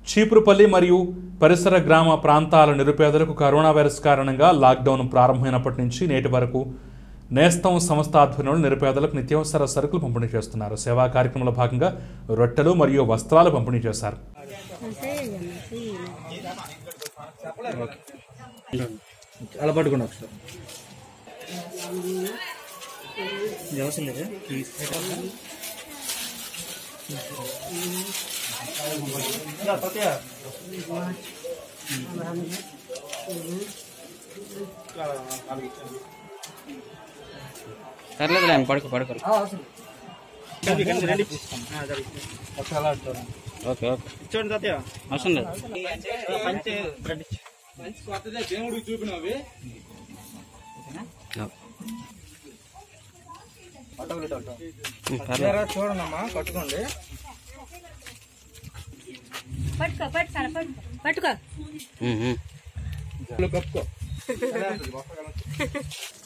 చీపురుపల్లి మరియు పరిసర గ్రామ ప్రాంతాల నిరుపేదలకు కరోనా వైరస్ కారణంగా లాక్డౌన్ ప్రారంభమైనప్పటి నుంచి నేటి వరకు నేస్తం సంస్థ ఆధ్వర్యంలో నిరుపేదలకు నిత్యావసర సరుకులు పంపిణీ చేస్తున్నారు సేవా కార్యక్రమంలో భాగంగా రొట్టెలు మరియు వస్త్రాలు పంపిణీ చేశారు అలా పట్టుకోండి ఒకసారి అవసరం లేదు పర్లేదు ఆయన పడుకో పడుకో ఓకే ఓకే చూడండి తాతయ్య అవసరం లేదు పంచి బ్రెడ్ ఉం, పర్లేదు చూడండమ్మా కట్టుకోండి పట్టుకో పట్టుకో పట్టుకో పట్టుకో ఉం, ఉం. కప్పుకో